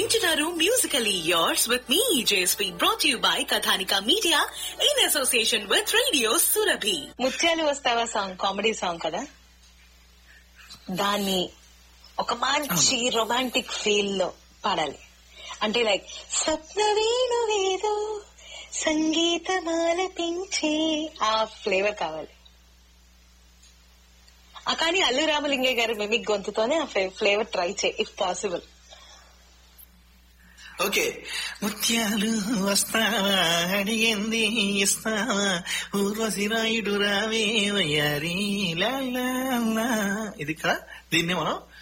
వింటున్నారు musically yours with me JSP brought you by Kathanika media in association with radio Surabhi ముత్యాలు వస్తావా song comedy song కదా దాన్ని ఒక మంచి రొమాంటిక్ ఫీల్ లో పాడాలి అంటే లైక్ స్వప్న వేణువేదో సంగీతమాలపించే ఆ ఫ్లేవర్ కావాలి ఆ కానీ అల్లు రామలింగయ్య గారి మిమిక్ గొంతుతోనే ఆ ఫ్లేవర్ ట్రై చేయి ఇఫ్ పాసిబుల్ ఓకే ముత్యాలు వస్తావా అడిగింది ఇస్తావా ఊర్వశి రాయుడు రావే వయ్యారి లా లా లా. ఇది కదా దీన్ని మనం